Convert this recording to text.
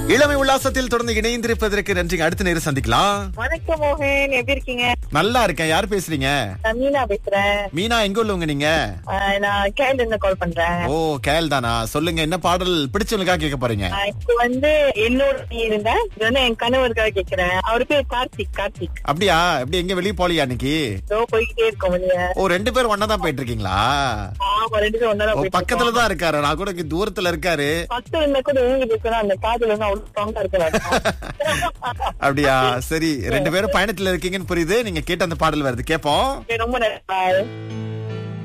இளமை உல்லாசத்தில் தொடர்ந்து இணைந்திருப்பதற்கு நன்றி அடுத்த நேரம் சந்திக்கலாம் வணக்கம் மோகன் எப்படி இருக்கீங்க நல்லா இருக்கேன் யார் பேசுறீங்க நான் மீனா பேசுறேன் மீனா எங்க உள்ளவங்க நீங்க ஆஹ் நான் கேரள இருந்து கால் பண்றேன் ஓ கேல் தானா சொல்லுங்க என்ன பாடல் பிடிச்சவங்களுக்காக கேட்க போறீங்க ஆஹ் இப்போ வந்து என்னோட நீ இருந்தேன் இது வந்து என் கணவருக்காக கேக்குறேன் அவரு பேர் கார்த்திக் கார்த்திக் அப்படியா எப்படி எங்க வெளிய போலியா இன்னைக்கு இதோ போய்கிட்டே இருக்கோம் வெளிய ஓ ரெண்டு பேரும் ஒன்னா தான் போயிட்டு இருக்கீங்களா ஆமா ரெண்டு பேரும் ஒன்னா ஓ போயிட்டு பக்கத்துல தான் இருக்காரு நான் கூட இங்க தூரத்துல இருக்காரு பத்து இருந்தா கூட ஊங்கி இருக்கணும் அந்த காதுல வந்து அவ்வளவு ஸ்ட்ராங்கா இருக்கலாம் அப்படியா சரி ரெண்டு பேரும் பயணத்துல இருக்கீங்கன்னு புரியுது நீங்க கேட்ட அந்த பாடல் வருது கேப்போம் ரொம்ப நல்லா